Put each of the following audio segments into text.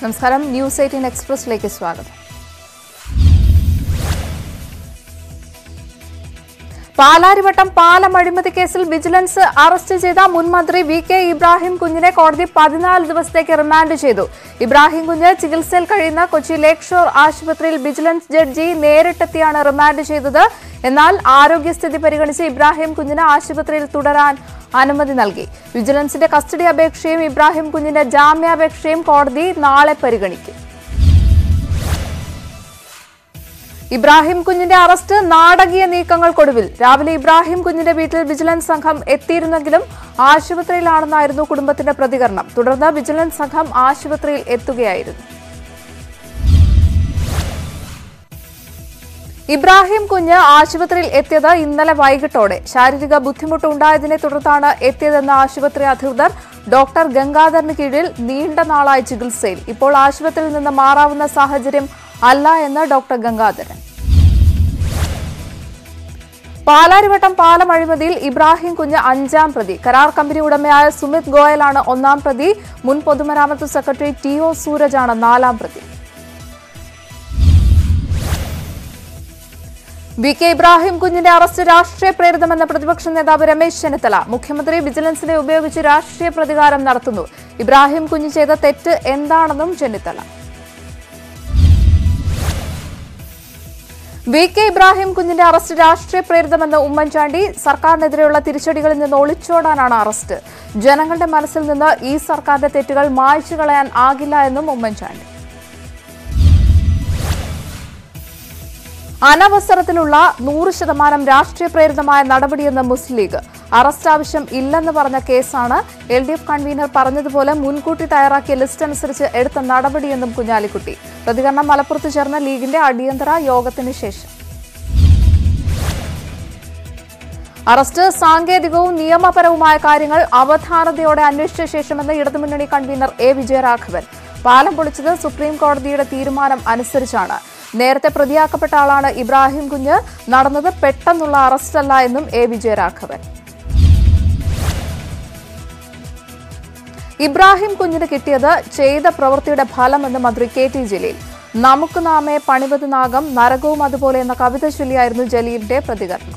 നമസ്കാരം news eighteen എക്സ്പ്രസിലേക്ക് സ്വാഗതം പാലാരിവട്ടം പാലം അഴിമതി കേസിൽ വിജിലൻസ് അറസ്റ്റ് ചെയ്ത മുൻ മന്ത്രി വി കെ ഇബ്രാഹിം കുഞ്ഞിനെ കോടതി പതിനാല് ദിവസത്തേക്ക് റിമാൻഡ് ചെയ്തു ഇബ്രാഹിം കുഞ്ഞ് ചികിത്സയിൽ കഴിയുന്ന കൊച്ചി ലേക്ക് ഷോർ ആശുപത്രിയിൽ വിജിലൻസ് ജഡ്ജി നേരിട്ടെത്തിയാണ് റിമാൻഡ് ചെയ്തത് എന്നാൽ ആരോഗ്യസ്ഥിതി പരിഗണിച്ച് ഇബ്രാഹിം കുഞ്ഞിന് ആശുപത്രിയിൽ തുടരാൻ അനുമതി നൽകി വിജിലൻസിന്റെ കസ്റ്റഡി അപേക്ഷയും ഇബ്രാഹിം കുഞ്ഞിന്റെ ജാമ്യാപേക്ഷയും കോടതി നാളെ പരിഗണിക്കും ഇബ്രാഹിം കുഞ്ഞിന്റെ അറസ്റ്റ് നാടകീയ നീക്കങ്ങൾക്കൊടുവിൽ രാവിലെ ഇബ്രാഹിം കുഞ്ഞിന്റെ വീട്ടിൽ വിജിലൻസ് സംഘം എത്തിയിരുന്നെങ്കിലും ആശുപത്രിയിലാണെന്നായിരുന്നു കുടുംബത്തിന്റെ പ്രതികരണം തുടർന്ന് വിജിലൻസ് സംഘം ആശുപത്രിയിൽ എത്തുകയായിരുന്നു ഇബ്രാഹിം കുഞ്ഞ് ആശുപത്രിയിൽ എത്തിയത് ഇന്നലെ വൈകിട്ടോടെ ശാരീരിക ബുദ്ധിമുട്ട് ഉണ്ടായതിനെ തുടർന്നാണ് എത്തിയതെന്ന് ആശുപത്രി അധികൃതർ ഡോക്ടർ ഗംഗാധറിന് കീഴിൽ നീണ്ട നാളായി ചികിത്സയിൽ ഇപ്പോൾ ആശുപത്രിയിൽ നിന്ന് മാറാവുന്ന സാഹചര്യം അല്ല എന്ന് ഡോക്ടർ ഗംഗാധരൻ പാലാരിവട്ടം പാലം അഴിമതിയിൽ ഇബ്രാഹിം കുഞ്ഞ് അഞ്ചാം പ്രതി കരാർ കമ്പനി ഉടമയായ സുമിത് ഗോയലാണ് ഒന്നാം പ്രതി മുൻ പൊതുമരാമത്ത് സെക്രട്ടറി ടി ഒ സൂരജാണ് നാലാം പ്രതി വി കെ ഇബ്രാഹിം കുഞ്ഞിന്റെ അറസ്റ്റ് രാഷ്ട്രീയ പ്രേരിതമെന്ന പ്രതിപക്ഷ നേതാവ് രമേശ് ചെന്നിത്തല മുഖ്യമന്ത്രി വിജിലൻസിനെ ഉപയോഗിച്ച് രാഷ്ട്രീയ പ്രതികാരം നടത്തുന്നു ഇബ്രാഹിം കുഞ്ഞ് ചെയ്ത തെറ്റ് എന്താണെന്നും ചെന്നിത്തല വി കെ ഇബ്രാഹിം കുഞ്ഞിന്റെ അറസ്റ്റ് രാഷ്ട്രീയ പ്രേരിതമെന്ന് ഉമ്മൻചാണ്ടി സർക്കാരിനെതിരെയുള്ള തിരിച്ചടികളിൽ നിന്ന് ഒളിച്ചോടാനാണ് അറസ്റ്റ് ജനങ്ങളുടെ മനസ്സിൽ നിന്ന് ഈ സർക്കാരിന്റെ തെറ്റുകൾ മായ്ച്ചു കളയാൻ ആകില്ല എന്നും ഉമ്മൻചാണ്ടി അനവസരത്തിലുള്ള നൂറ് ശതമാനം രാഷ്ട്രീയ പ്രേരിതമായ നടപടിയെന്ന് മുസ്ലിം ലീഗ് അറസ്റ്റ് ആവശ്യം ഇല്ലെന്ന് പറഞ്ഞ കേസാണ് എൽ ഡി എഫ് കൺവീനർ പറഞ്ഞതുപോലെ മുൻകൂട്ടി തയ്യാറാക്കിയ ലിസ്റ്റ് അനുസരിച്ച് എടുത്ത നടപടിയെന്നും കുഞ്ഞാലിക്കുട്ടി പ്രതികരണം മലപ്പുറത്ത് ചേർന്ന ലീഗിന്റെ അടിയന്തര യോഗത്തിന് ശേഷം അറസ്റ്റ് സാങ്കേതികവും നിയമപരവുമായ കാര്യങ്ങൾ അവധാനതയോടെ അന്വേഷിച്ച ശേഷമെന്ന് ഇടതുമുന്നണി കൺവീനർ എ വിജയരാഘവൻ പാലം പൊളിച്ചത് സുപ്രീം കോടതിയുടെ തീരുമാനം അനുസരിച്ചാണ് നേരത്തെ പ്രതിയാക്കപ്പെട്ട ആളാണ് ഇബ്രാഹിം കുഞ്ഞ് നടന്നത് പെട്ടെന്നുള്ള അറസ്റ്റല്ല എന്നും എ വിജയരാഘവൻ ഇബ്രാഹിം കുഞ്ഞിന് കിട്ടിയത് ചെയ്ത പ്രവൃത്തിയുടെ ഫലമെന്ന് മന്ത്രി കെ ടി ജലീൽ നമുക്ക് നാമേ പണിവത് നാഗം നരകവും അതുപോലെ എന്ന കവിത ചൊല്ലിയായിരുന്നു ജലീലിന്റെ പ്രതികരണം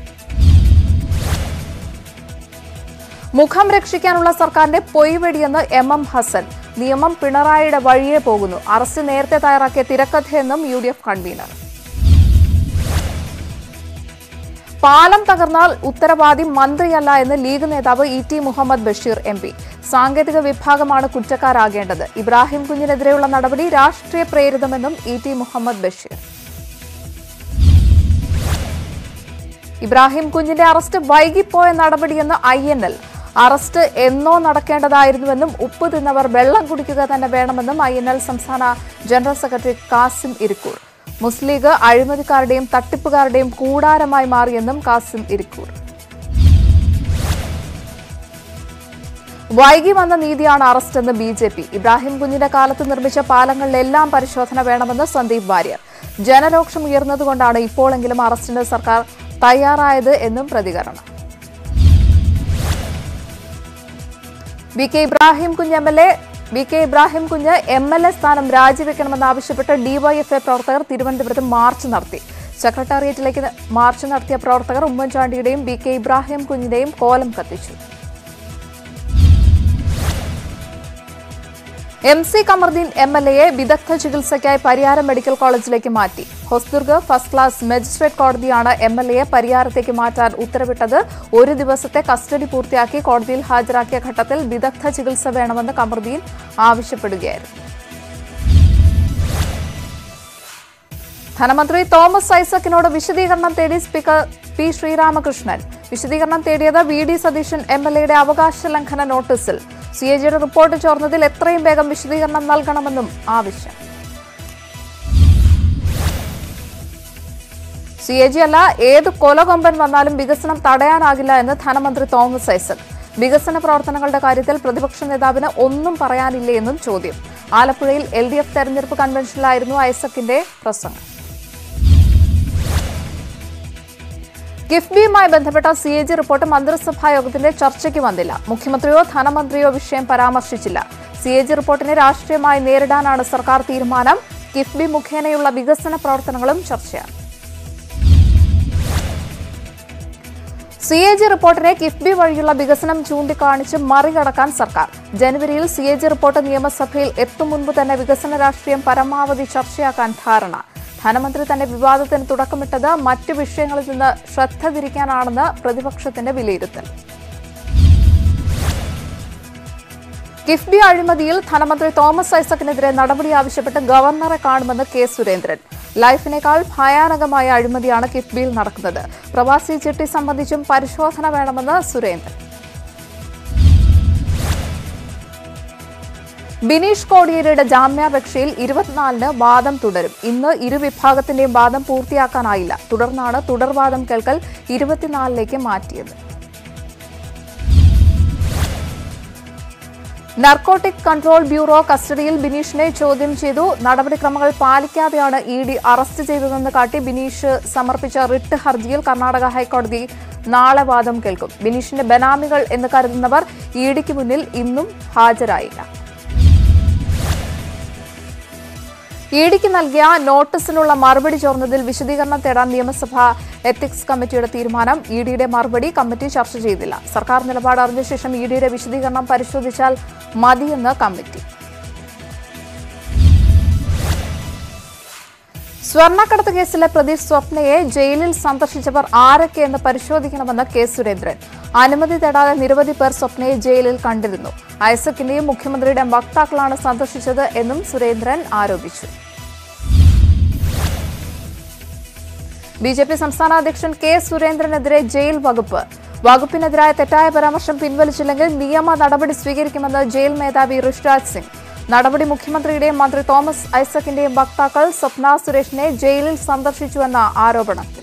മുഖം രക്ഷിക്കാനുള്ള സർക്കാരിന്റെ പൊയ്വെടിയെന്ന് എം എം ഹസൻ നിയമം പിണറായിയുടെ വഴിയേ പോകുന്നു അറസ്റ്റ് നേരത്തെ തയ്യാറാക്കിയ തിരക്കഥയെന്നും യു ഡി എഫ് കൺവീനർ പാലം തകർന്നാൽ ഉത്തരവാദി മന്ത്രിയല്ല എന്ന് ലീഗ് നേതാവ് E T Muhammad Basheer M P സാങ്കേതിക വിഭാഗമാണ് കുറ്റക്കാരാകേണ്ടത് ഇബ്രാഹിം കുഞ്ഞിനെതിരെയുള്ള നടപടി രാഷ്ട്രീയ പ്രേരിതമെന്നും ഇ ടി മുഹമ്മദ് ബഷീർ ഇബ്രാഹിം കുഞ്ഞിന്റെ അറസ്റ്റ് വൈകിപ്പോയ നടപടിയെന്ന് ഐ എൻ എൽ അറസ്റ്റ് എന്നോ നടക്കേണ്ടതായിരുന്നുവെന്നും ഉപ്പ് തിന്നവർ വെള്ളം കുടിക്കുക തന്നെ വേണമെന്നും ഐ എൻ എൽ സംസ്ഥാന general secretary Kasim Irikkur Muslim league അഴിമതിക്കാരുടെയും തട്ടിപ്പുകാരുടെയും കൂടാരമായി മാറിയെന്നും കാസിം ഇരിക്കൂർ വൈകി വന്ന നീതിയാണ് അറസ്റ്റെന്ന് ബി ജെ പി ഇബ്രാഹിം കുഞ്ഞിന്റെ കാലത്ത് നിർമ്മിച്ച പാലങ്ങളിലെല്ലാം പരിശോധന വേണമെന്ന് സന്ദീപ് വാര്യർ ജനരോക്ഷം ഉയർന്നതുകൊണ്ടാണ് ഇപ്പോഴെങ്കിലും അറസ്റ്റിന് സർക്കാർ തയ്യാറായത് എന്നും പ്രതികരണം V K Ibrahim Kunju M L A V K Ibrahim Kunju M L A സ്ഥാനം രാജിവെക്കണമെന്നാവശ്യപ്പെട്ട് ഡിവൈഎഫ്ഐ പ്രവർത്തകർ തിരുവനന്തപുരത്ത് മാർച്ച് നടത്തി സെക്രട്ടേറിയറ്റിലേക്ക് മാർച്ച് നടത്തിയ പ്രവർത്തകർ ഉമ്മൻചാണ്ടിയുടെയും വി കെ ഇബ്രാഹിം കുഞ്ഞിന്റെയും കോലം കത്തിച്ചു M C Kamaruddin M L എയെ വിദഗ്ധ ചികിത്സയ്ക്കായി പരിയാരം മെഡിക്കൽ കോളേജിലേക്ക് മാറ്റി ഹൊസ്ദുർഗ് ഫസ്റ്റ് ക്ലാസ് മജിസ്ട്രേറ്റ് കോടതിയാണ് എം എൽ എയെ പരിയാരത്തേക്ക് മാറ്റാൻ ഉത്തരവിട്ടത് ഒരു ദിവസത്തെ കസ്റ്റഡി പൂർത്തിയാക്കി കോടതിയിൽ ഹാജരാക്കിയ ഘട്ടത്തിൽ വിദഗ്ധ ചികിത്സ വേണമെന്ന് കമറുദ്ദീൻ ആവശ്യപ്പെടുകയായിരുന്നു ധനമന്ത്രി തോമസ് ഐസക്കിനോട് വിശദീകരണം തേടി സ്പീക്കർ പി ശ്രീരാമകൃഷ്ണൻ വിശദീകരണം തേടിയത് V D Satheesan M L എയുടെ അവകാശ ലംഘന നോട്ടീസിൽ സി എ ജിയുടെ റിപ്പോർട്ട് ചോർന്നതിൽ എത്രയും വേഗം വിശദീകരണം നൽകണമെന്നും ആവശ്യം സി എ ജി അല്ല ഏത് കൊലകൊമ്പൻ വന്നാലും വികസനം തടയാനാകില്ല എന്ന് ധനമന്ത്രി തോമസ് ഐസക് വികസന പ്രവർത്തനങ്ങളുടെ കാര്യത്തിൽ പ്രതിപക്ഷ നേതാവിന് ഒന്നും പറയാനില്ലേ എന്നും ചോദ്യം ആലപ്പുഴയിൽ എൽ ഡി എഫ് തെരഞ്ഞെടുപ്പ് കൺവെൻഷനിലായിരുന്നു ഐസക്കിന്റെ പ്രസംഗം കിഫ്ബിയുമായി ബന്ധപ്പെട്ട സി എ ജി റിപ്പോർട്ട് മന്ത്രിസഭാ യോഗത്തിന്റെ ചർച്ചയ്ക്ക് വന്നില്ല മുഖ്യമന്ത്രിയോ ധനമന്ത്രിയോ വിഷയം പരാമർശിച്ചില്ല സി എ ജി റിപ്പോർട്ടിനെ രാഷ്ട്രീയമായി നേരിടാനാണ് സർക്കാർ തീരുമാനം കിഫ്ബി മുഖേനയുള്ള വികസന പ്രവർത്തനങ്ങളും ചർച്ചയാണ് സി എ ജി റിപ്പോർട്ടിനെ കിഫ്ബി വഴിയുള്ള വികസനം ചൂണ്ടിക്കാണിച്ച് മറികടക്കാൻ സർക്കാർ ജനുവരിയിൽ സി എ ജി റിപ്പോർട്ട് നിയമസഭയിൽ എത്തും മുൻപ് തന്നെ വികസന രാഷ്ട്രീയം പരമാവധി ചർച്ചയാക്കാൻ ധാരണ ധനമന്ത്രി തന്നെ വിവാദത്തിന് തുടക്കമിട്ടത് മറ്റ് വിഷയങ്ങളിൽ നിന്ന് ശ്രദ്ധ തിരിക്കാനാണെന്ന് പ്രതിപക്ഷത്തിന്റെ വിലയിരുത്തൽ കിഫ്ബി അഴിമതിയിൽ ധനമന്ത്രി തോമസ് ഐസക്കിനെതിരെ നടപടി ആവശ്യപ്പെട്ട് ഗവർണറെ കാണുമെന്ന് കെ സുരേന്ദ്രൻ ലൈഫിനേക്കാൾ ഭയാനകമായ അഴിമതിയാണ് കിഫ്ബിയിൽ നടക്കുന്നത് പ്രവാസി ചിട്ടി സംബന്ധിച്ചും പരിശോധന വേണമെന്ന് സുരേന്ദ്രൻ ബിനീഷ് കോടിയേരിയുടെ ജാമ്യാപേക്ഷയിൽ ഇരുപത്തിനാലിന് വാദം തുടരും ഇന്ന് ഇരുവിഭാഗത്തിന്റെയും വാദം പൂർത്തിയാക്കാനായില്ല തുടർന്നാണ് തുടർവാദം കേൾക്കൽ ഇരുപത്തിനാലിലേക്ക് മാറ്റിയത് നർക്കോട്ടിക് കൺട്രോൾ ബ്യൂറോ കസ്റ്റഡിയിൽ ബിനീഷിനെ ചോദ്യം ചെയ്തു നടപടിക്രമങ്ങൾ പാലിക്കാതെയാണ് ഇ ഡി അറസ്റ്റ് ചെയ്തതെന്ന് കാട്ടി ബിനീഷ് സമർപ്പിച്ച റിട്ട് ഹർജിയിൽ കർണാടക ഹൈക്കോടതി നാളെ വാദം കേൾക്കും ബിനീഷിന്റെ ബനാമികൾ എന്ന് കരുതുന്നവർ ഇ ഡിക്ക് മുന്നിൽ ഇന്നും ഹാജരായില്ല ഇ ഡിക്ക് നൽകിയ നോട്ടീസിനുള്ള മറുപടി ചോർന്നതിൽ വിശദീകരണം തേടാൻ നിയമസഭ എത്തിക്സ് കമ്മിറ്റിയുടെ തീരുമാനം ഇ ഡിയുടെ മറുപടി കമ്മിറ്റി ചർച്ച ചെയ്തില്ല സർക്കാർ നിലപാട് അറിഞ്ഞ ശേഷം ഇ ഡിയുടെ വിശദീകരണം പരിശോധിച്ചാൽ മതിയെന്ന് കമ്മിറ്റി സ്വർണ്ണക്കടത്ത് കേസിലെ പ്രതി സ്വപ്നയെ ജയിലിൽ സന്ദർശിച്ചവർ ആരൊക്കെയെന്ന് പരിശോധിക്കണമെന്ന് കെ സുരേന്ദ്രൻ അനുമതി തേടാതെ നിരവധി പേർ സ്വപ്നയെ ജയിലിൽ കണ്ടിരുന്നു ഐസക്കിന്റെയും മുഖ്യമന്ത്രിയുടെയും വക്താക്കളാണ് സന്ദർശിച്ചത് എന്നും സുരേന്ദ്രൻ ആരോപിച്ചു ബി ജെ പി സംസ്ഥാന അധ്യക്ഷൻ കെ സുരേന്ദ്രനെതിരെ ജയിൽ വകുപ്പ് വകുപ്പിനെതിരായ തെറ്റായ പരാമർശം പിൻവലിച്ചില്ലെങ്കിൽ നിയമ നടപടി സ്വീകരിക്കുമെന്ന് ജയിൽ മേധാവി ഋഷിരാജ് സിംഗ് നടപടി മുഖ്യമന്ത്രിയുടെയും മന്ത്രി തോമസ് ഐസക്കിന്റെയും വക്താക്കൾ സ്വപ്ന സുരേഷിനെ ജയിലിൽ സന്ദർശിച്ചുവെന്ന ആരോപണത്തിൽ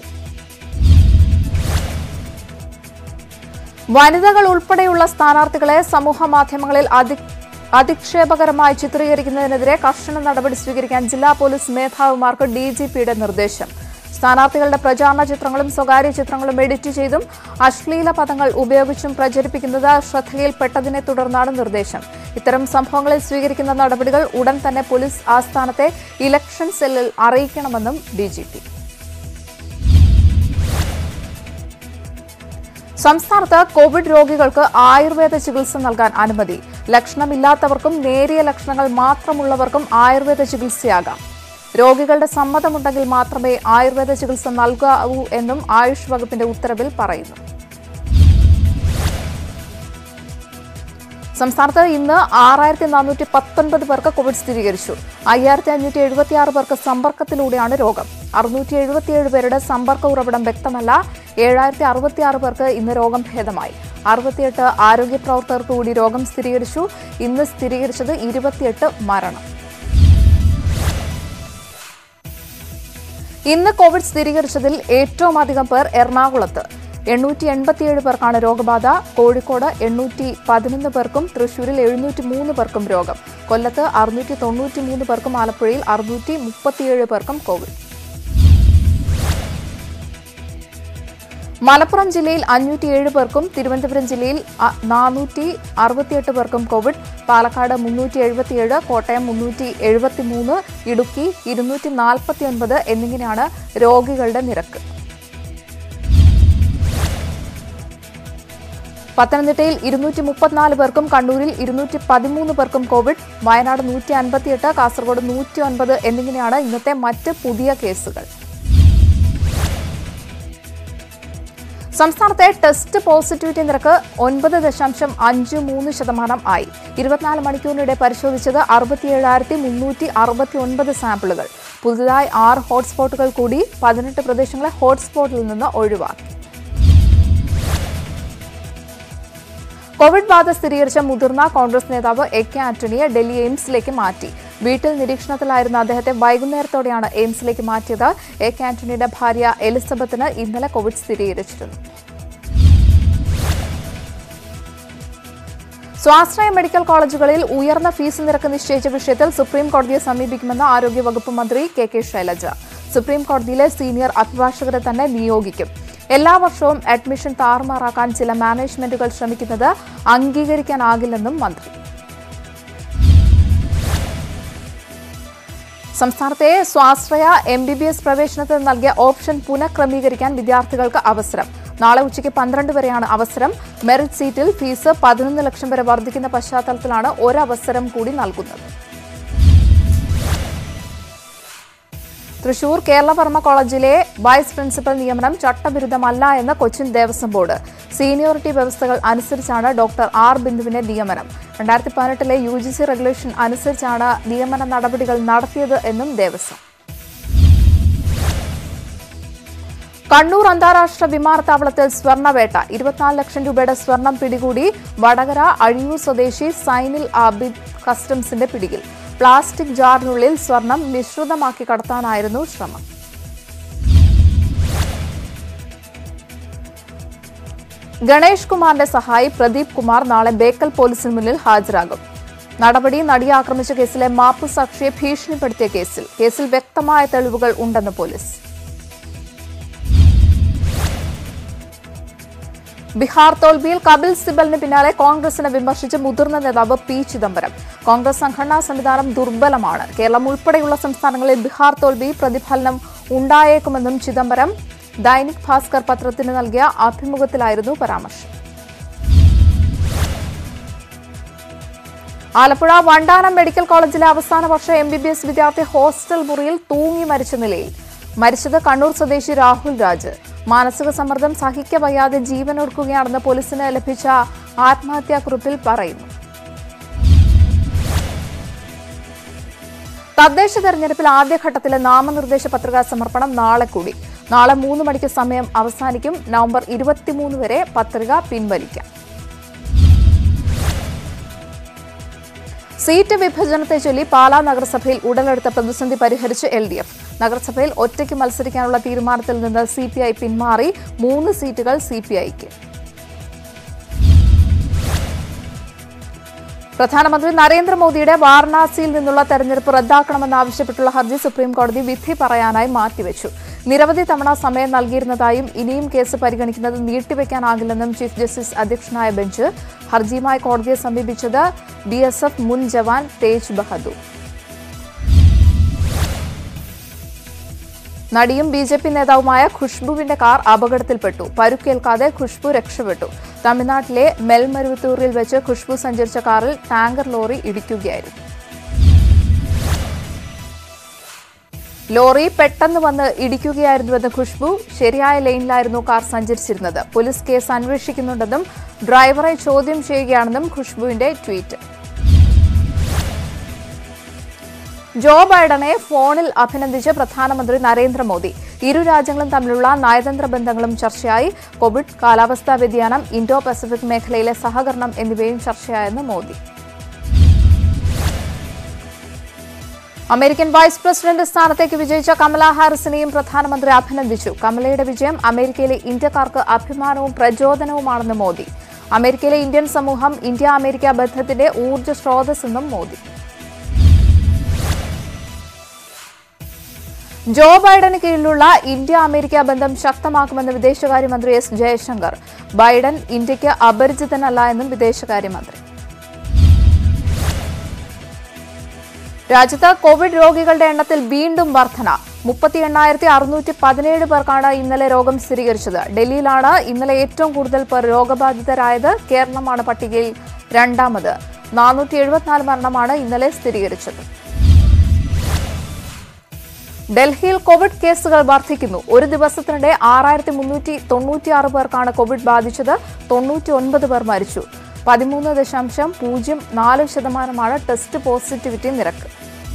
വനിതകൾ ഉൾപ്പെടെയുള്ള സ്ഥാനാർത്ഥികളെ സമൂഹ മാധ്യമങ്ങളിൽ അധി അധിക്ഷേപകരമായി ചിത്രീകരിക്കുന്നതിനെതിരെ കർശന നടപടി സ്വീകരിക്കാൻ ജില്ലാ പോലീസ് മേധാവിമാർക്ക് ഡിജിപിയുടെ നിർദ്ദേശം സ്ഥാനാർത്ഥികളുടെ പ്രചാരണ ചിത്രങ്ങളും സ്വകാര്യ ചിത്രങ്ങളും എഡിറ്റ് ചെയ്തും അശ്ലീല പദങ്ങൾ ഉപയോഗിച്ചും പ്രചരിപ്പിക്കുന്നത് ശ്രദ്ധയിൽപ്പെട്ടതിനെ തുടർന്നാണ് നിർദ്ദേശം ഇത്തരം സംഭവങ്ങളിൽ സ്വീകരിക്കുന്ന നടപടികൾ ഉടൻ തന്നെ പോലീസ് ആസ്ഥാനത്തെ ഇലക്ഷൻ സെല്ലിൽ അറിയിക്കണമെന്നും ഡിജിപി സംസ്ഥാനത്ത് കോവിഡ് രോഗികൾക്ക് ആയുർവേദ ചികിത്സ നൽകാൻ അനുമതി ലക്ഷണമില്ലാത്തവർക്കും നേരിയ ലക്ഷണങ്ങൾ മാത്രമുള്ളവർക്കും ആയുർവേദ ചികിത്സയാകാം രോഗികളുടെ സമ്മതമുണ്ടെങ്കിൽ മാത്രമേ ആയുർവേദ ചികിത്സ നൽകാവൂ എന്നും ആയുഷ് വകുപ്പിന്റെ ഉത്തരവിൽ പറയുന്നു സംസ്ഥാനത്ത് ഇന്ന് ആറായിരത്തി നാനൂറ്റി പത്തൊൻപത് പേർക്ക് കോവിഡ് സ്ഥിരീകരിച്ചു അയ്യായിരത്തി അഞ്ഞൂറ്റി എഴുപത്തിയാറ് പേർക്ക് സമ്പർക്കത്തിലൂടെയാണ് രോഗം അറുന്നൂറ്റി എഴുപത്തിയേഴ് പേരുടെ സമ്പർക്ക ഉറവിടം വ്യക്തമല്ല ഏഴായിരത്തി അറുപത്തിയാറ് പേർക്ക് ഇന്ന് രോഗം ഭേദമായി അറുപത്തിയെട്ട് ആരോഗ്യ പ്രവർത്തകർക്ക് കൂടി രോഗം സ്ഥിരീകരിച്ചു ഇന്ന് സ്ഥിരീകരിച്ചത് ഇരുപത്തിയെട്ട് മരണം ഇന്ന് കോവിഡ് സ്ഥിരീകരിച്ചതിൽ ഏറ്റവും അധികം പേർ എറണാകുളത്ത് എണ്ണൂറ്റി എൺപത്തിയേഴ് പേർക്കാണ് രോഗബാധ കോഴിക്കോട് എണ്ണൂറ്റി പതിനൊന്ന് പേർക്കും തൃശൂരിൽ എഴുന്നൂറ്റി മൂന്ന് പേർക്കും രോഗം കൊല്ലത്ത് അറുന്നൂറ്റി തൊണ്ണൂറ്റി മൂന്ന് പേർക്കും ആലപ്പുഴയിൽ അറുന്നൂറ്റി മുപ്പത്തിയേഴ് പേർക്കും കോവിഡ് മലപ്പുറം ജില്ലയിൽ അഞ്ഞൂറ്റിയേഴ് പേർക്കും തിരുവനന്തപുരം ജില്ലയിൽ നാനൂറ്റി അറുപത്തിയെട്ട് പേർക്കും കോവിഡ് പാലക്കാട് മുന്നൂറ്റി എഴുപത്തിയേഴ് കോട്ടയം മുന്നൂറ്റി എഴുപത്തിമൂന്ന് ഇടുക്കി ഇരുന്നൂറ്റി നാൽപ്പത്തിയൊൻപത് എന്നിങ്ങനെയാണ് രോഗികളുടെ നിരക്ക് പത്തനംതിട്ടയിൽ ഇരുന്നൂറ്റി മുപ്പത്തിനാല് പേർക്കും കണ്ണൂരിൽ ഇരുന്നൂറ്റി പതിമൂന്ന് പേർക്കും കോവിഡ് വയനാട് നൂറ്റി അൻപത്തിയെട്ട് കാസർഗോഡ് നൂറ്റി ഒൻപത് എന്നിങ്ങനെയാണ് ഇന്നത്തെ മറ്റ് പുതിയ കേസുകൾ സംസ്ഥാനത്തെ ടെസ്റ്റ് പോസിറ്റിവിറ്റി നിരക്ക് ഒൻപത് ദശാംശം അഞ്ച് മൂന്ന് ശതമാനം ആയി ഇരുപത്തിനാല് മണിക്കൂറിനിടെ പരിശോധിച്ചത് അറുപത്തിയേഴായിരത്തി മുന്നൂറ്റി അറുപത്തി ഒൻപത് സാമ്പിളുകൾ പുതുതായി ആറ് ഹോട്ട്സ്പോട്ടുകൾ കൂടി പതിനെട്ട് പ്രദേശങ്ങളെ ഹോട്ട്സ്പോട്ടിൽ നിന്ന് ഒഴിവാക്കി കോവിഡ് ബാധ സ്ഥിരീകരിച്ച മുതിർന്ന കോൺഗ്രസ് നേതാവ് എ കെ ആന്റണിയെ ഡൽഹി എയിംസിലേക്ക് മാറ്റി വീട്ടിൽ നിരീക്ഷണത്തിലായിരുന്ന അദ്ദേഹത്തെ വൈകുന്നേരത്തോടെയാണ് എയിംസിലേക്ക് മാറ്റിയത് എ കെ ആന്റണിയുടെ ഭാര്യ എലിസബത്തിന് ഇന്നലെ കോവിഡ് സ്ഥിരീകരിച്ചിരുന്നു സ്വാശ്രയ മെഡിക്കൽ കോളേജുകളിൽ ഉയർന്ന ഫീസ് നിരക്ക് നിശ്ചയിച്ച വിഷയത്തിൽ സുപ്രീം കോടതിയെ സമീപിക്കുമെന്ന് ആരോഗ്യവകുപ്പ് മന്ത്രി കെ കെ ശൈലജ സുപ്രീം കോടതിയിലെ സീനിയർ അഭിഭാഷകരെ തന്നെ നിയോഗിക്കും എല്ലാ വർഷവും അഡ്മിഷൻ താറുമാറാക്കാൻ ചില മാനേജ്മെന്റുകൾ ശ്രമിക്കുന്നത് അംഗീകരിക്കാനാകില്ലെന്നും മന്ത്രി സംസ്ഥാനത്തെ സ്വാശ്രയ എം ബി ബി എസ് പ്രവേശനത്തിന് നൽകിയ ഓപ്ഷൻ പുനഃക്രമീകരിക്കാൻ വിദ്യാർത്ഥികൾക്ക് അവസരം നാളെ ഉച്ചയ്ക്ക് പന്ത്രണ്ട് വരെയാണ് അവസരം മെറിറ്റ് സീറ്റിൽ ഫീസ് പതിനൊന്ന് ലക്ഷം വരെ വർദ്ധിക്കുന്ന പശ്ചാത്തലത്തിലാണ് ഒരവസരം കൂടി നൽകുന്നത് തൃശൂർ കേരളവർമ്മ കോളേജിലെ വൈസ് പ്രിൻസിപ്പൽ നിയമനം ചട്ടവിരുദ്ധമല്ല എന്ന് കൊച്ചിൻ ദേവസ്വം ബോർഡ് സീനിയോറിറ്റി വ്യവസ്ഥകൾ അനുസരിച്ചാണ് ഡോക്ടർ ആർ ബിന്ദുവിന്റെ നിയമനം രണ്ടായിരത്തി പതിനെട്ടിലെ യു ജി സി റെഗുലേഷൻ അനുസരിച്ചാണ് നിയമന നടപടികൾ നടത്തിയത് എന്നും ദേവസ്വം കണ്ണൂർ അന്താരാഷ്ട്ര വിമാനത്താവളത്തിൽ സ്വർണ്ണവേട്ട ഇരുപത്തിനാല് ലക്ഷം രൂപയുടെ സ്വർണം പിടികൂടി വടകര അഴിയൂർ സ്വദേശി സൈനിൽ ആബിദ് കസ്റ്റംസിന്റെ പിടിയിൽ പ്ലാസ്റ്റിക് ജാറിനുള്ളിൽ സ്വർണം മിശ്രിതമാക്കി കടത്താനായിരുന്നു ശ്രമം ഗണേഷ് കുമാറിന്റെ സഹായി പ്രദീപ് കുമാർ നാളെ ബേക്കൽ പോലീസിന് മുന്നിൽ ഹാജരാകും നടപടി നടിയെ ആക്രമിച്ച കേസിലെ മാപ്പു സാക്ഷിയെ ഭീഷണിപ്പെടുത്തിയ കേസിൽ കേസിൽ വ്യക്തമായ തെളിവുകൾ ഉണ്ടെന്ന് പോലീസ് ബീഹാർ തോൽവിയിൽ കപിൽ സിബലിന് പിന്നാലെ കോൺഗ്രസിനെ വിമർശിച്ച് മുതിർന്ന നേതാവ് പി ചിദംബരം കോൺഗ്രസ് സംഘടനാ സംവിധാനം ദുർബലമാണ് കേരളം ഉൾപ്പെടെയുള്ള സംസ്ഥാനങ്ങളിൽ ബീഹാർ തോൽവി പ്രതിഫലനം ഉണ്ടായേക്കുമെന്നും ചിദംബരം ദൈനിക് ഭാസ്കർ പത്രത്തിന് നൽകിയ അഭിമുഖത്തിലായിരുന്നു പരാമർശം ആലപ്പുഴ വണ്ടാനം മെഡിക്കൽ കോളേജിലെ അവസാന വർഷ എം ബി ബി എസ് വിദ്യാർത്ഥി ഹോസ്റ്റൽ മുറിയിൽ തൂങ്ങി മരിച്ച നിലയിൽ മരിച്ചത് കണ്ണൂർ സ്വദേശി രാഹുൽ രാജ് മാനസിക സമ്മർദ്ദം സഹിക്കവയ്യാതെ ജീവനൊടുക്കുകയാണെന്ന് പോലീസിന് ലഭിച്ച ആത്മഹത്യാക്കുറിപ്പിൽ പറയുന്നു തദ്ദേശ തെരഞ്ഞെടുപ്പിൽ ആദ്യഘട്ടത്തിലെ നാമനിർദ്ദേശ പത്രികാ സമർപ്പണം നാളെ കൂടി നാളെ മൂന്ന് മണിക്ക് സമയം അവസാനിക്കും നവംബർ ഇരുപത്തിമൂന്ന് വരെ പത്രിക പിൻവലിക്കാം സീറ്റ് വിഭജനത്തെ ചൊല്ലി പാലാ നഗരസഭയിൽ ഉടലെടുത്ത പ്രതിസന്ധി പരിഹരിച്ച് എൽ ഡി എഫ് നഗരസഭയിൽ ഒറ്റയ്ക്ക് മത്സരിക്കാനുള്ള തീരുമാനത്തിൽ നിന്ന് സി പി ഐ പിന്മാറി മൂന്ന് സീറ്റുകൾ സി പി ഐക്ക് പ്രധാനമന്ത്രി നരേന്ദ്രമോദിയുടെ വാരണാസിയിൽ നിന്നുള്ള തെരഞ്ഞെടുപ്പ് റദ്ദാക്കണമെന്നാവശ്യപ്പെട്ടുള്ള ഹർജി സുപ്രീംകോടതി വിധി പറയാനായി മാറ്റിവെച്ചു നിരവധി തവണ സമയം നൽകിയിരുന്നതായും ഇനിയും കേസ് പരിഗണിക്കുന്നത് നീട്ടിവെക്കാനാകില്ലെന്നും ചീഫ് ജസ്റ്റിസ് അധ്യക്ഷനായ ബെഞ്ച് ഹർജിയുമായി കോടതിയെ സമീപിച്ചത് ബി എസ് എഫ് മുൻ ജവാൻ തേജ് ബഹദൂർ നടിയും ബി ജെ പി നേതാവുമായ ഖുഷ്ബുവിന്റെ കാർ അപകടത്തിൽപ്പെട്ടു പരുക്കേൽക്കാതെ ഖുഷ്ബു രക്ഷപ്പെട്ടു തമിഴ്നാട്ടിലെ മെൽമരുവത്തൂരിൽ വെച്ച് ഖുഷ്ബു സഞ്ചരിച്ച കാറിൽ ടാങ്കർ ലോറി ഇടിക്കുകയായിരുന്നു ലോറി പെട്ടെന്ന് വന്ന് ഇടിക്കുകയായിരുന്നുവെന്ന് ഖുഷ്ബു ശരിയായ ലൈനിലായിരുന്നു കാർ സഞ്ചരിച്ചിരുന്നത് പോലീസ് കേസ് അന്വേഷിക്കുന്നുണ്ടെന്നും ഡ്രൈവറെ ചോദ്യം ചെയ്യുകയാണെന്നും ഖുഷ്ബുവിന്റെ ട്വീറ്റ് ജോ ബൈഡനെ ഫോണിൽ അഭിനന്ദിച്ച് പ്രധാനമന്ത്രി നരേന്ദ്രമോദി ഇരു രാജ്യങ്ങളും തമ്മിലുള്ള നയതന്ത്ര ബന്ധങ്ങളും ചർച്ചയായി കോവിഡ് കാലാവസ്ഥാ വ്യതിയാനം ഇൻഡോ പസഫിക് മേഖലയിലെ സഹകരണം എന്നിവയും ചർച്ചയായെന്ന് മോദി അമേരിക്കൻ വൈസ് പ്രസിഡന്റ് സ്ഥാനത്തേക്ക് വിജയിച്ച കമല ഹാരിസിനെയും പ്രധാനമന്ത്രി അഭിനന്ദിച്ചു കമലയുടെ വിജയം അമേരിക്കയിലെ ഇന്ത്യക്കാർക്ക് അഭിമാനവും പ്രചോദനവുമാണെന്ന് മോദി അമേരിക്കയിലെ ഇന്ത്യൻ സമൂഹം ഇന്ത്യ അമേരിക്ക ബന്ധത്തിന്റെ ഊർജ്ജ സ്രോതസ്സെന്നും മോദി ജോ ബൈഡന് കീഴിലുള്ള ഇന്ത്യ അമേരിക്ക ബന്ധം ശക്തമാക്കുമെന്ന് വിദേശകാര്യമന്ത്രി എസ് ജയശങ്കർ ബൈഡൻ ഇന്ത്യക്ക് അപരിചിതനല്ല എന്നും വിദേശകാര്യമന്ത്രി രാജ്യത്ത് കോവിഡ് രോഗികളുടെ എണ്ണത്തിൽ വീണ്ടും വർധന മുപ്പത്തി എണ്ണായിരത്തി അറുന്നൂറ്റി പതിനേഴ് പേർക്കാണ് ഇന്നലെ രോഗം സ്ഥിരീകരിച്ചത് ഡൽഹിയിലാണ് ഇന്നലെ ഏറ്റവും കൂടുതൽ പേർ രോഗബാധിതരായത് കേരളമാണ് പട്ടികയിൽ രണ്ടാമത് നാനൂറ്റി എഴുപത്തിനാല് മരണമാണ് ഇന്നലെ സ്ഥിരീകരിച്ചത് ഡൽഹിയിൽ കോവിഡ് കേസുകൾ വർദ്ധിക്കുന്നു ഒരു ദിവസത്തിനിടെ ആറായിരത്തി മുന്നൂറ്റി തൊണ്ണൂറ്റിയാറ് പേർക്കാണ് കോവിഡ് ബാധിച്ചത് തൊണ്ണൂറ്റി ഒൻപത് പേർ മരിച്ചു പതിമൂന്ന് ദശാംശം പൂജ്യം നാല് ശതമാനമാണ് ടെസ്റ്റ് പോസിറ്റിവിറ്റി നിരക്ക്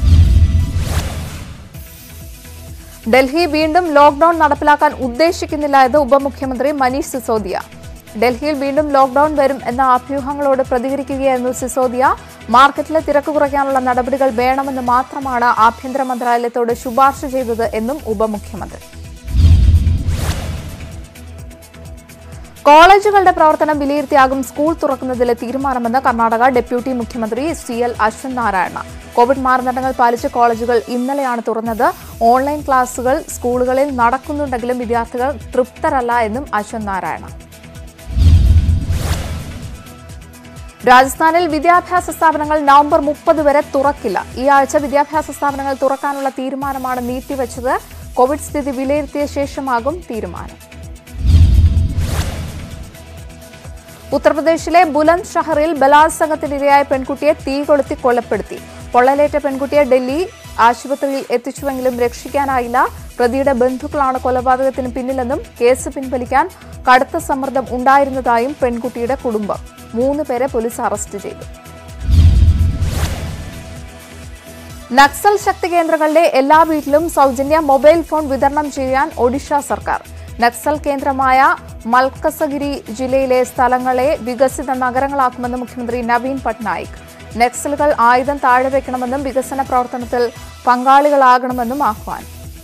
ഡൽഹി വീണ്ടും ലോക്ഡൌൺ നടപ്പിലാക്കാൻ ഉദ്ദേശിക്കുന്നില്ല എന്ന് ഉപമുഖ്യമന്ത്രി മനീഷ് സിസോദിയ ഡൽഹിയിൽ വീണ്ടും ലോക്ഡൌൺ വരും എന്ന അഭ്യൂഹങ്ങളോട് പ്രതികരിക്കുകയായിരുന്നു സിസോദിയ മാർക്കറ്റിലെ തിരക്ക് കുറയ്ക്കാനുള്ള നടപടികൾ വേണമെന്ന് മാത്രമാണ് ആഭ്യന്തര മന്ത്രാലയത്തോട് ശുപാർശ ചെയ്തത് എന്നും ഉപമുഖ്യമന്ത്രി കോളേജുകളുടെ പ്രവർത്തനം വിലയിരുത്തിയാകും സ്കൂൾ തുറക്കുന്നതിലെ തീരുമാനമെന്ന് കർണാടക ഡെപ്യൂട്ടി മുഖ്യമന്ത്രി C L Ashwath Narayan Covid മാനദണ്ഡങ്ങൾ പാലിച്ച് കോളേജുകൾ ഇന്നലെയാണ് തുറന്നത് ഓൺലൈൻ ക്ലാസുകൾ സ്കൂളുകളിൽ നടക്കുന്നുണ്ടെങ്കിലും വിദ്യാർത്ഥികൾ തൃപ്തരല്ല എന്നും അശ്വന്ത് നാരായണ രാജസ്ഥാനിൽ വിദ്യാഭ്യാസ സ്ഥാപനങ്ങൾ നവംബർ മുപ്പത് വരെ തുറക്കില്ല ഈ ആഴ്ച വിദ്യാഭ്യാസ സ്ഥാപനങ്ങൾ തുറക്കാനുള്ള തീരുമാനമാണ് നീട്ടിവച്ചത് കോവിഡ് സ്ഥിതി വിലയിരുത്തിയ ശേഷമാകും തീരുമാനം ഉത്തർപ്രദേശിലെ ബുലന്ദ് ഷഹറിൽ ബലാത്സംഗത്തിനിരയായ പെൺകുട്ടിയെ തീ കൊളുത്തി കൊലപ്പെടുത്തി പൊള്ളലേറ്റ പെൺകുട്ടിയെ ഡൽഹി ആശുപത്രിയിൽ എത്തിച്ചുവെങ്കിലും രക്ഷിക്കാനായില്ല പ്രതിയുടെ ബന്ധുക്കളാണ് കൊലപാതകത്തിന് പിന്നിലെന്നും കേസ് പിൻവലിക്കാൻ കടുത്ത സമ്മർദ്ദം ഉണ്ടായിരുന്നതായും പെൺകുട്ടിയുടെ കുടുംബം മൂന്ന് പേരെ പോലീസ് അറസ്റ്റ് ചെയ്തു നക്സൽ ശക്തി കേന്ദ്രങ്ങളുടെ എല്ലാ വീട്ടിലും സൗജന്യ മൊബൈൽ ഫോൺ വിതരണം ചെയ്യാൻ ഒഡീഷ സർക്കാർ നക്സൽ കേന്ദ്രമായ മൽക്കസഗിരി ജില്ലയിലെ സ്ഥലങ്ങളെ വികസിത നഗരങ്ങളാക്കുമെന്ന് മുഖ്യമന്ത്രി നവീൻ പട്നായിക് നക്സലുകൾ ആയുധം താഴെ വയ്ക്കണമെന്നും വികസന പ്രവർത്തനത്തിൽ പങ്കാളികളാകണമെന്നും ആഹ്വാനം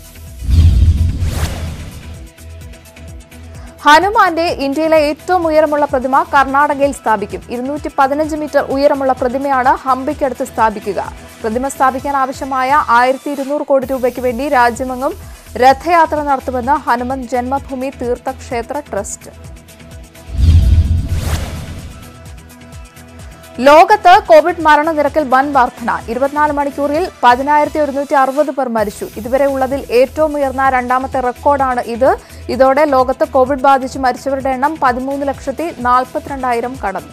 ഹനുമാന്റെ ഇന്ത്യയിലെ ഏറ്റവും ഉയരമുള്ള പ്രതിമ കർണാടകയിൽ സ്ഥാപിക്കും ഇരുന്നൂറ്റി പതിനഞ്ച് മീറ്റർ ഉയരമുള്ള പ്രതിമയാണ് ഹംപിക്കടുത്ത് സ്ഥാപിക്കുക പ്രതിമ സ്ഥാപിക്കാൻ ആവശ്യമായ ആയിരത്തി ഇരുന്നൂറ് കോടി രൂപയ്ക്ക് വേണ്ടി രാജ്യമെങ്ങും രഥയാത്ര നടത്തുമെന്ന് ഹനുമന്ത് ജന്മഭൂമി തീർത്ഥക്ഷേത്ര ട്രസ്റ്റ് ലോകത്ത് കോവിഡ് മരണനിരക്കിൽ വൻ വർധന ഇരുപത്തിനാല് മണിക്കൂറിൽ പതിനായിരത്തി ഒരുന്നൂറ്റി അറുപത് പേർ മരിച്ചു ഇതുവരെ ഉള്ളതിൽ ഏറ്റവും ഉയർന്ന രണ്ടാമത്തെ റെക്കോർഡാണ് ഇത് ഇതോടെ ലോകത്ത് കോവിഡ് ബാധിച്ച് മരിച്ചവരുടെ എണ്ണം പതിമൂന്ന് ലക്ഷത്തി നാൽപ്പത്തിരണ്ടായിരം കടന്നു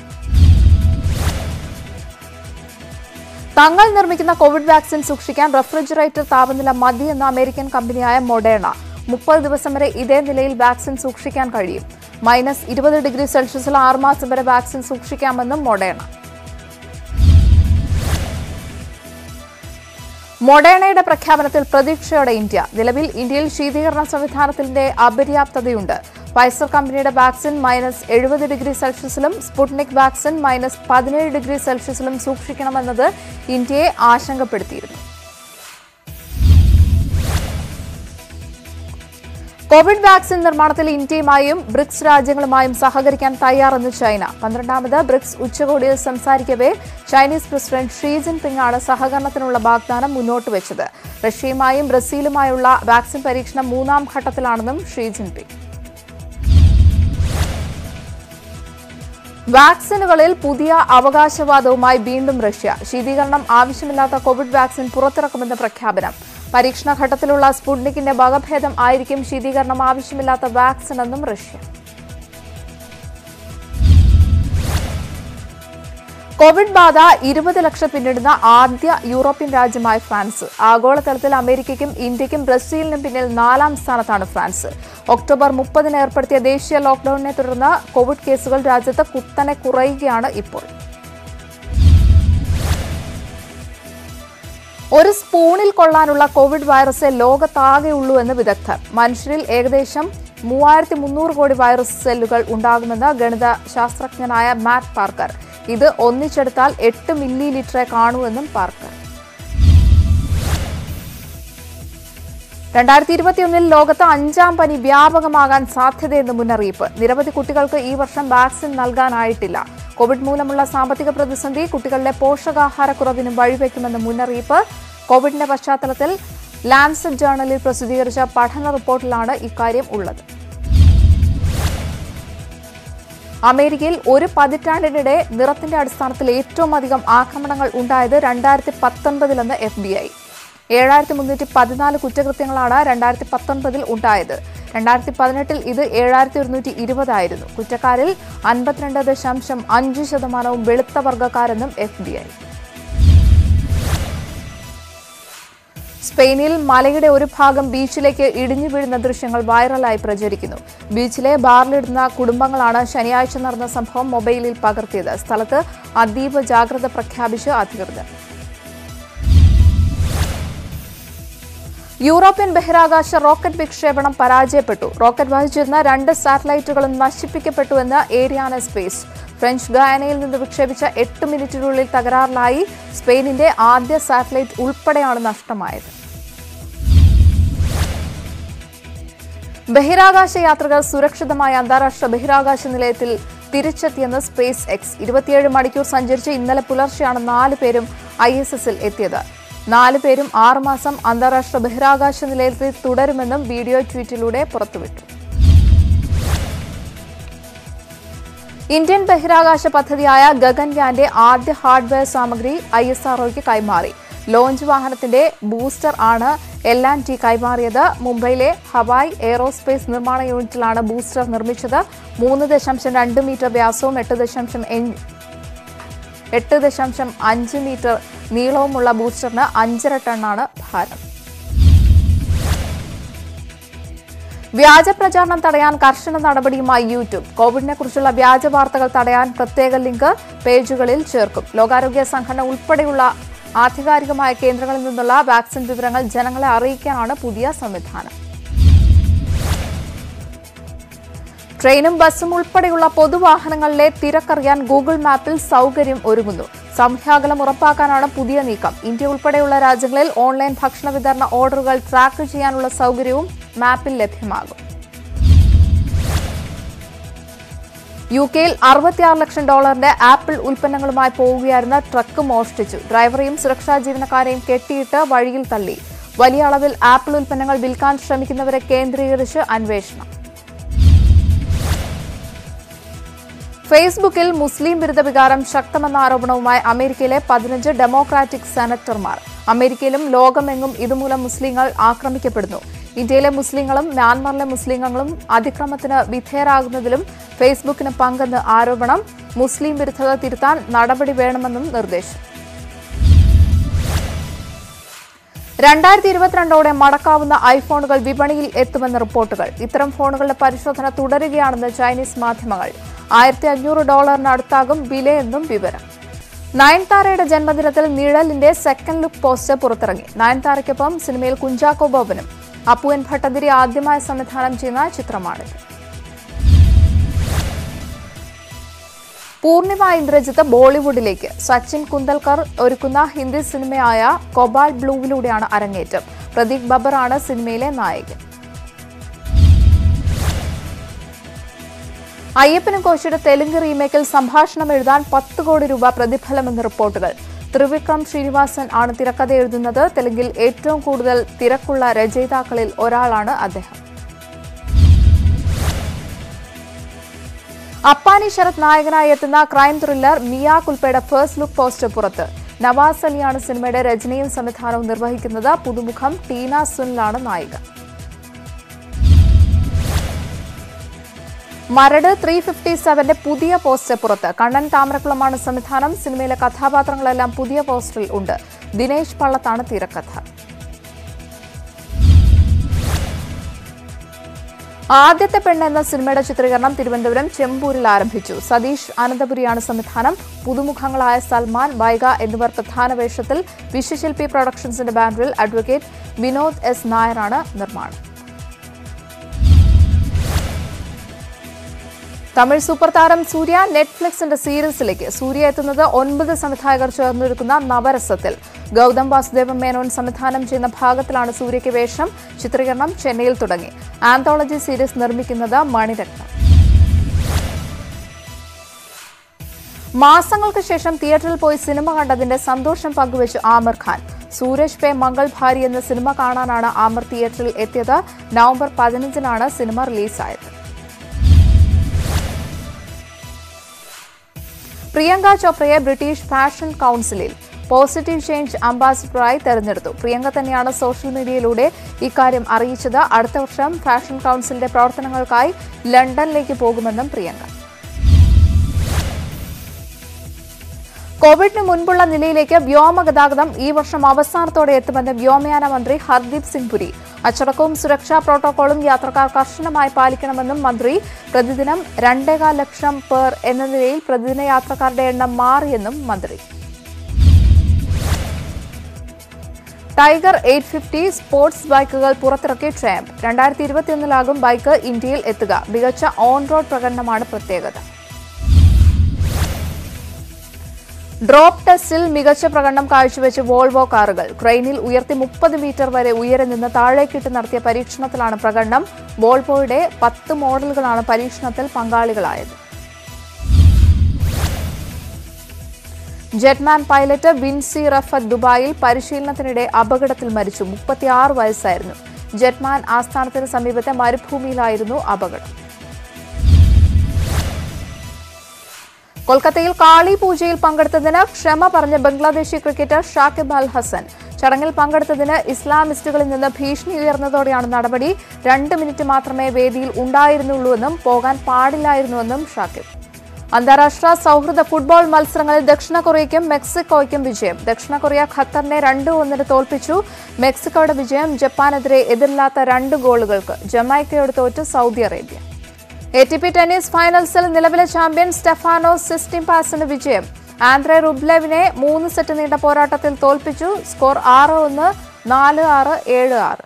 തങ്ങൾ നിർമ്മിക്കുന്ന കോവിഡ് വാക്സിൻ സൂക്ഷിക്കാൻ റെഫ്രിജറേറ്റർ താപനില മതിയെന്ന അമേരിക്കൻ കമ്പനിയായ മൊഡേണ മുപ്പത് ദിവസം വരെ ഇതേ നിലയിൽ വാക്സിൻ സൂക്ഷിക്കാൻ കഴിയും മൈനസ് ഇരുപത് ഡിഗ്രി സെൽഷ്യസിൽ ആറുമാസം വരെ വാക്സിൻ സൂക്ഷിക്കാമെന്നും മൊഡേണ മൊഡേണയുടെ പ്രഖ്യാപനത്തിൽ പ്രതീക്ഷയോടെ ഇന്ത്യ നിലവിൽ ഇന്ത്യയിൽ ശീതീകരണ സംവിധാനത്തിന്റെ അപര്യാപ്തതയുണ്ട് ഫൈസർ കമ്പനിയുടെ വാക്സിൻ മൈനസ് എഴുപത് ഡിഗ്രി സെൽഷ്യസിലും സ്പുട്നിക് വാക്സിൻ മൈനസ് പതിനേഴ് ഡിഗ്രി സെൽഷ്യസിലും സൂക്ഷിക്കണമെന്നത് ഇന്ത്യയെ ആശങ്കപ്പെടുത്തിയിരുന്നു കോവിഡ് വാക്സിൻ നിർമ്മാണത്തിൽ ഇന്ത്യയുമായും ബ്രിക്സ് രാജ്യങ്ങളുമായും സഹകരിക്കാൻ തയ്യാറെന്ന് ചൈന പന്ത്രണ്ടാമത് ബ്രിക്സ് ഉച്ചകോടിയിൽ സംസാരിക്കവേ ചൈനീസ് പ്രസിഡന്റ് ഷീ ജിൻപിങ് ആണ് സഹകരണത്തിനുള്ള വാഗ്ദാനം മുന്നോട്ട് വെച്ചത് റഷ്യയുമായും ബ്രസീലുമായുള്ള വാക്സിൻ പരീക്ഷണം മൂന്നാം ഘട്ടത്തിലാണെന്നും ഷീ ജിൻപിങ് വാക്സിനുകളിൽ പുതിയ അവകാശവാദവുമായി വീണ്ടും റഷ്യ ശീതീകരണം ആവശ്യമില്ലാത്ത കോവിഡ് വാക്സിൻ പുറത്തിറക്കുമെന്ന് പ്രഖ്യാപനം പരീക്ഷണ ഘട്ടത്തിലുള്ള സ്പുട്നിക്കിന്റെ വകഭേദം ആയിരിക്കും ശീതീകരണം ആവശ്യമില്ലാത്ത വാക്സിൻ എന്നും റഷ്യ കോവിഡ് ബാധ ഇരുപത് ലക്ഷം പിന്നിടുന്ന ആദ്യ യൂറോപ്യൻ രാജ്യമായ ഫ്രാൻസ് ആഗോളതലത്തിൽ അമേരിക്കയ്ക്കും ഇന്ത്യയ്ക്കും ബ്രസീലിനും പിന്നിൽ നാലാം സ്ഥാനത്താണ് ഫ്രാൻസ് ഒക്ടോബർ മുപ്പതിന് ഏർപ്പെടുത്തിയ ദേശീയ ലോക്ഡൌണിനെ തുടർന്ന് കോവിഡ് കേസുകൾ രാജ്യത്ത് കുത്തനെ കുറയുകയാണ് ഇപ്പോൾ ഒരു സ്പൂണിൽ കൊള്ളാനുള്ള കോവിഡ് വൈറസ് ലോകത്താകെയുള്ളൂ എന്ന് വിദഗ്ധർ മനുഷ്യരിൽ ഏകദേശം മൂവായിരത്തി മുന്നൂറ് കോടി വൈറസ് സെല്ലുകൾ ഉണ്ടാകുമെന്ന് ഗണിത ശാസ്ത്രജ്ഞനായ മാറ്റ് പാർക്കർ ഇത് ഒന്നിച്ചെടുത്താൽ എട്ട് മില്ലി ലിറ്ററെ കാണൂ എന്നും പാർക്കർ രണ്ടായിരത്തി ഇരുപത്തിയൊന്നിൽ ലോകത്ത് അഞ്ചാം പനി വ്യാപകമാകാൻ സാധ്യതയെന്ന് മുന്നറിയിപ്പ് നിരവധി കുട്ടികൾക്ക് ഈ വർഷം വാക്സിൻ നൽകാനായിട്ടില്ല കോവിഡ് മൂലമുള്ള സാമ്പത്തിക പ്രതിസന്ധി കുട്ടികളിലെ പോഷകാഹാരക്കുറവിനും വഴിവെക്കുമെന്ന് മുന്നറിയിപ്പ് കോവിഡിന്റെ പശ്ചാത്തലത്തിൽ ലാൻസെറ്റ് ജേർണലിൽ പ്രസിദ്ധീകരിച്ച പഠന റിപ്പോർട്ടിലാണ് ഇക്കാര്യം ഉള്ളത് അമേരിക്കയിൽ ഒരു പതിറ്റാണ്ടിനിടെ നിറത്തിന്റെ അടിസ്ഥാനത്തിൽ ഏറ്റവും അധികം ആക്രമണങ്ങൾ ഉണ്ടായത് രണ്ടായിരത്തി പത്തൊൻപതിലെന്ന് എഫ് ബി ഐ ഏഴായിരത്തി മുന്നൂറ്റി പതിനാല് കുറ്റകൃത്യങ്ങളാണ് രണ്ടായിരത്തി പത്തൊൻപതിൽ ഉണ്ടായത് രണ്ടായിരത്തി പതിനെട്ടിൽ ഇത് ഏഴായിരത്തി ഒരുന്നൂറ്റി ഇരുപതായിരുന്നു കുറ്റക്കാരിൽ അൻപത്തിരണ്ട് ദശാംശം അഞ്ച് ശതമാനവും വെളുത്ത വർഗ്ഗക്കാരെന്നും എഫ് ബി ഐ സ്പെയിനിൽ മലയുടെ ഒരു ഭാഗം ബീച്ചിലേക്ക് ഇടിഞ്ഞു വീഴുന്ന ദൃശ്യങ്ങൾ വൈറലായി പ്രചരിക്കുന്നു ബീച്ചിലെ ബാറിലിടുന്ന കുടുംബങ്ങളാണ് ശനിയാഴ്ച നടന്ന സംഭവം മൊബൈലിൽ പകർത്തിയത് സ്ഥലത്ത് അതീവ ജാഗ്രത പ്രഖ്യാപിച്ച് അധികൃതർ യൂറോപ്യൻ ബഹിരാകാശ റോക്കറ്റ് വിക്ഷേപണം പരാജയപ്പെട്ടു റോക്കറ്റ് വഹിച്ചിരുന്ന രണ്ട് സാറ്റലൈറ്റുകളും നശിപ്പിക്കപ്പെട്ടുവെന്ന് ഏരിയാന സ്പേസ് ഫ്രഞ്ച് ഗയാനയിൽ നിന്ന് വിക്ഷേപിച്ച എട്ട് മിനിറ്റിനുള്ളിൽ തകരാറിലായി സ്പെയിനിന്റെ ആദ്യ സാറ്റലൈറ്റ് ഉൾപ്പെടെയാണ് നഷ്ടമായത് ബഹിരാകാശ യാത്രികർ സുരക്ഷിതമായ അന്താരാഷ്ട്ര ബഹിരാകാശ നിലയത്തിൽ തിരിച്ചെത്തിയെന്ന് സ്പേസ് എക്സ് ഇരുപത്തിയേഴ് മണിക്കൂർ സഞ്ചരിച്ച് ഇന്നലെ പുലർച്ചെയാണ് നാല് പേരും ഐ എസ് എസിൽ എത്തിയത് നാല് പേരും ആറുമാസം അന്താരാഷ്ട്ര ബഹിരാകാശ നിലയത്തിൽ തുടരുമെന്നും വീഡിയോ ട്വീറ്റിലൂടെ പുറത്തുവിട്ടു ഇന്ത്യൻ ബഹിരാകാശ പദ്ധതിയായ ഗഗൻയാന്റെ ആദ്യ ഹാർഡ്വെയർ സാമഗ്രി ഐ എസ് ആർഒയ്ക്ക് കൈമാറി ലോഞ്ച് വാഹനത്തിന്റെ ബൂസ്റ്റർ ആണ് എൽ ആൻഡ് ടി കൈമാറിയത് മുംബൈയിലെ ഹവായ് എയ്റോസ്പേസ് നിർമ്മാണ യൂണിറ്റിലാണ് ബൂസ്റ്റർ നിർമ്മിച്ചത് മൂന്ന് ദശാംശം രണ്ട് മീറ്റർ വ്യാസവും എട്ട് ദശാംശം എൻ- എട്ട് ദശാംശം അഞ്ച് മീറ്റർ നീളവുമുള്ള ബൂസ്റ്ററിന് അഞ്ചര ടണ്ണാണ് ഭാരം വ്യാജ പ്രചാരണം തടയാൻ കർശന നടപടിയുമായി യൂട്യൂബ് കോവിഡിനെ കുറിച്ചുള്ള വ്യാജ വാർത്തകൾ തടയാൻ പ്രത്യേക ലിങ്ക് പേജുകളിൽ ചേർക്കും ലോകാരോഗ്യ സംഘടന ഉൾപ്പെടെയുള്ള ആധികാരികമായ കേന്ദ്രങ്ങളിൽ നിന്നുള്ള വാക്സിൻ വിവരങ്ങൾ ജനങ്ങളെ അറിയിക്കാനാണ് പുതിയ സംവിധാനം ട്രെയിനും ബസ്സും ഉൾപ്പെടെയുള്ള പൊതുവാഹനങ്ങളിലെ തിരക്കറിയാൻ ഗൂഗിൾ മാപ്പിൽ സൗകര്യം ഒരുങ്ങുന്നു സംഖ്യാകലം ഉറപ്പാക്കാനാണ് പുതിയ നീക്കം ഇന്ത്യ ഉൾപ്പെടെയുള്ള രാജ്യങ്ങളിൽ ഓൺലൈൻ ഭക്ഷണ വിതരണ ഓർഡറുകൾ ട്രാക്ക് ചെയ്യാനുള്ള സൗകര്യവും മാപ്പിൽ ലഭ്യമാകും യു കെയിൽ അറുപത്തിയാറ് ലക്ഷം ഡോളറിന്റെ ആപ്പിൾ ഉൽപ്പന്നങ്ങളുമായി പോവുകയായിരുന്ന ട്രക്ക് മോഷ്ടിച്ചു ഡ്രൈവറെയും സുരക്ഷാ ജീവനക്കാരെയും കെട്ടിയിട്ട് വഴിയിൽ തള്ളി വലിയ അളവിൽ ആപ്പിൾ ഉൽപ്പന്നങ്ങൾ വിൽക്കാൻ ശ്രമിക്കുന്നവരെ കേന്ദ്രീകരിച്ച് അന്വേഷണം ഫേസ്ബുക്കിൽ മുസ്ലിം വിരുദ്ധ വികാരം ശക്തമെന്ന ആരോപണവുമായി അമേരിക്കയിലെ പതിനഞ്ച് ഡെമോക്രാറ്റിക് സെനറ്റർമാർ അമേരിക്കയിലും ലോകമെങ്ങും ഇതുമൂലം മുസ്ലിങ്ങൾ ആക്രമിക്കപ്പെടുന്നു ഇന്ത്യയിലെ മുസ്ലിങ്ങളും മ്യാൻമറിലെ മുസ്ലിങ്ങളും അതിക്രമത്തിന് വിധേയരാകുന്നതിലും ഫേസ്ബുക്കിന് പങ്കെന്ന് ആരോപണം മുസ്ലിം വിരുദ്ധത തിരുത്താൻ നടപടി വേണമെന്നും നിർദ്ദേശം രണ്ടായിരത്തി ഇരുപത്തിരണ്ടോടെ മടക്കാവുന്ന ഐഫോണുകൾ വിപണിയിൽ എത്തുമെന്ന് റിപ്പോർട്ടുകൾ ഇത്തരം ഫോണുകളുടെ പരിശോധന തുടരുകയാണെന്ന് ചൈനീസ് മാധ്യമങ്ങൾ ആയിരത്തി അഞ്ഞൂറ് ഡോളറിന് അടുത്താകും വിലയെന്നും വിവരം നയൻതാരയുടെ ജന്മദിനത്തിൽ നിഴലിന്റെ സെക്കൻഡ് ലുക്ക് പോസ്റ്റർ പുറത്തിറങ്ങി നയൻതാരയ്ക്കൊപ്പം സിനിമയിൽ കുഞ്ചാക്കോ ബോബനും അപ്പുവൻ ഭട്ടതിരി ആദ്യമായി സംവിധാനം ചെയ്യുന്ന ചിത്രമാണിത് പൂർണിമ ഇന്ദ്രജിത്ത് ബോളിവുഡിലേക്ക് സച്ചിൻ കുന്തൽക്കർ ഒരുക്കുന്ന ഹിന്ദി സിനിമയായ കൊബാൾ ബ്ലൂവിലൂടെയാണ് അരങ്ങേറ്റം പ്രദീപ് ബബറാണ് സിനിമയിലെ നായകൻ അയ്യപ്പനും കോശിയുടെ തെലുങ്ക് റീമേക്കിൽ സംഭാഷണം എഴുതാൻ പത്ത് കോടി രൂപ പ്രതിഫലമെന്ന് റിപ്പോർട്ടുകൾ ത്രിവിക്രം ശ്രീനിവാസൻ ആണ് തിരക്കഥ എഴുതുന്നത് തെലുങ്കിൽ ഏറ്റവും കൂടുതൽ തിരക്കുള്ള രചയിതാക്കളിൽ ഒരാളാണ് അദ്ദേഹം അപ്പാനി ശരത് നായകനായി എത്തുന്ന ക്രൈം ത്രില്ലർ മിയ കുൽപ്പയുടെ ഫസ്റ്റ് ലുക്ക് പോസ്റ്റർ പുറത്ത് നവാസ് അലിയാണ് സിനിമയുടെ രചനയും സംവിധാനവും നിർവഹിക്കുന്നത് പുതുമുഖം ടീന സുനിലാണ് നായിക മരട് ത്രീ ഫിഫ്റ്റി സെവന്റെ പുതിയ പോസ്റ്റർ പുറത്ത് കണ്ണൻ താമരക്കുളമാണ് സംവിധാനം സിനിമയിലെ കഥാപാത്രങ്ങളെല്ലാം പുതിയ പോസ്റ്ററിൽ ഉണ്ട് ദിനേശ് പള്ളത്താണ് തിരക്കഥ ആദ്യത്തെ പെണ്ണ് എന്ന സിനിമയുടെ ചിത്രീകരണം തിരുവനന്തപുരം ചെമ്പൂരിൽ ആരംഭിച്ചു സതീഷ് അനന്തപുരിയാണ് സംവിധാനം പുതുമുഖങ്ങളായ സൽമാൻ വൈഗ എന്നിവർ പ്രധാന വേഷത്തിൽ വിശ്വശില്പി പ്രൊഡക്ഷൻസിന്റെ ബാനറിൽ അഡ്വക്കേറ്റ് വിനോദ് എസ് നായരാണ് നിർമ്മാണം തമിഴ് സൂപ്പർ താരം സൂര്യ നെറ്റ്ഫ്ലിക്സിന്റെ സീരീസിലേക്ക് സൂര്യ എത്തുന്നത് ഒൻപത് സംവിധായകർ ചേർന്നൊരുക്കുന്ന നവരസത്തിൽ ഗൗതം വാസുദേവൻ മേനോൻ സംവിധാനം ചെയ്യുന്ന ഭാഗത്തിലാണ് സൂര്യയ്ക്ക് വേഷം ചിത്രീകരണം ചെന്നൈയിൽ തുടങ്ങി ആന്തോളജി സീരീസ് നിർമ്മിക്കുന്നത് മണിരത്നം മാസങ്ങൾക്ക് ശേഷം തിയേറ്ററിൽ പോയി സിനിമ കണ്ടതിന്റെ സന്തോഷം പങ്കുവച്ചു ആമിർ ഖാൻ സൂരജ് പേ മംഗൾ ഭാരി എന്ന സിനിമ കാണാനാണ് ആമിർ തിയേറ്ററിൽ എത്തിയത് നവംബർ പതിനഞ്ചിനാണ് സിനിമ റിലീസായത് പ്രിയങ്ക ചോപ്രയെ ബ്രിട്ടീഷ് ഫാഷൻ കൗൺസിലിൽ പോസിറ്റീവ് ചേഞ്ച് അംബാസിഡറായി തെരഞ്ഞെടുത്തു പ്രിയങ്ക തന്നെയാണ് സോഷ്യൽ മീഡിയയിലൂടെ ഇക്കാര്യം അറിയിച്ചത് അടുത്ത വർഷം ഫാഷൻ കൗൺസിലിന്റെ പ്രവർത്തനങ്ങൾക്കായി ലണ്ടനിലേക്ക് പോകുമെന്നും പ്രിയങ്ക കോവിഡിന് മുൻപുള്ള നിലയിലേക്ക് വ്യോമഗതാഗതം ഈ വർഷം അവസാനത്തോടെ എത്തുമെന്ന് വ്യോമയാന മന്ത്രി ഹർദീപ് സിംഗ് പുരി അച്ചടക്കവും സുരക്ഷാ പ്രോട്ടോകോളും യാത്രക്കാർ കർശനമായി പാലിക്കണമെന്നും മന്ത്രി പ്രതിദിനം രണ്ടേകാൽ ലക്ഷം പേർ എന്ന നിലയിൽ പ്രതിദിന യാത്രക്കാരുടെ എണ്ണം മാറിയെന്നും മന്ത്രി ടൈഗർ എയ്റ്റ് ഫിഫ്റ്റി സ്പോർട്സ് ബൈക്കുകൾ പുറത്തിറക്കി ട്രംപ് രണ്ടായിരത്തി ഇരുപത്തിയൊന്നിലാകും ബൈക്ക് ഇന്ത്യയിൽ എത്തുക മികച്ച ഓൺ റോഡ് പ്രകടനമാണ് പ്രത്യേകത ഡ്രോപ്പ് ടെസ്റ്റിൽ മികച്ച പ്രകടനം കാഴ്ചവെച്ച് വോൾവോ കാറുകൾ ക്രെയിനിൽ ഉയർത്തി മുപ്പത് മീറ്റർ വരെ ഉയരെ നിന്ന് താഴേക്കിട്ട് നടത്തിയ പരീക്ഷണത്തിലാണ് പ്രകടനം വോൾവോയുടെ പത്ത് മോഡലുകളാണ് പരീക്ഷണത്തിൽ പങ്കാളികളായത് ജെറ്റ്മാൻ പൈലറ്റ് വിൻസി റഫത്ത് ദുബായിൽ പരിശീലനത്തിനിടെ അപകടത്തിൽ മരിച്ചു മുപ്പത്തിയാറ് വയസ്സായിരുന്നു ജെറ്റ്മാൻ ആസ്ഥാനത്തിന് സമീപത്തെ മരുഭൂമിയിലായിരുന്നു അപകടം കൊൽക്കത്തയിൽ കാളി പൂജയിൽ പങ്കെടുത്തതിന് ക്ഷമ പറഞ്ഞ ബംഗ്ലാദേശി ക്രിക്കറ്റർ ഷാക്കിബ് അൽ ഹസൻ ചടങ്ങിൽ പങ്കെടുത്തതിന് ഇസ്ലാമിസ്റ്റുകളിൽ നിന്ന് ഭീഷണി ഉയർന്നതോടെയാണ് നടപടി രണ്ട് മിനിറ്റ് മാത്രമേ വേദിയിൽ ഉണ്ടായിരുന്നുള്ളൂവെന്നും പോകാൻ പാടില്ലായിരുന്നുവെന്നും ഷാക്കിബ് അന്താരാഷ്ട്ര സൗഹൃദ ഫുട്ബോൾ മത്സരങ്ങളിൽ ദക്ഷിണ കൊറിയയ്ക്കും മെക്സിക്കോയ്ക്കും വിജയം ദക്ഷിണ കൊറിയ ഖത്തറിനെ രണ്ട് ഒന്നിന് തോൽപ്പിച്ചു മെക്സിക്കോയുടെ വിജയം ജപ്പാനെതിരെ എതിരില്ലാത്ത രണ്ട് ഗോളുകൾക്ക് ജമൈക്കയോട് തോറ്റ് Saudi Arabia A T P tennis ഫൈനൽസിൽ നിലവിലെ ചാമ്പ്യൻ സ്റ്റെഫാനോ സിസ്റ്റിംപാസിന് വിജയം ആൻഡ്രെ റുബ്ലെവിനെ മൂന്ന് സെറ്റ് നീണ്ട പോരാട്ടത്തിൽ തോൽപ്പിച്ചു സ്കോർ ആറ് ഒന്ന് നാല് ആറ് ഏഴ് ആറ്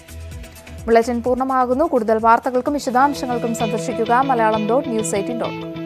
ബുള്ളറ്റിൻ പൂർണ്ണമാകുന്നു കൂടുതൽ വാർത്തകൾക്കും വിശദാംശങ്ങൾക്കും സന്ദർശിക്കുക Malayalam dot news eighteen dot com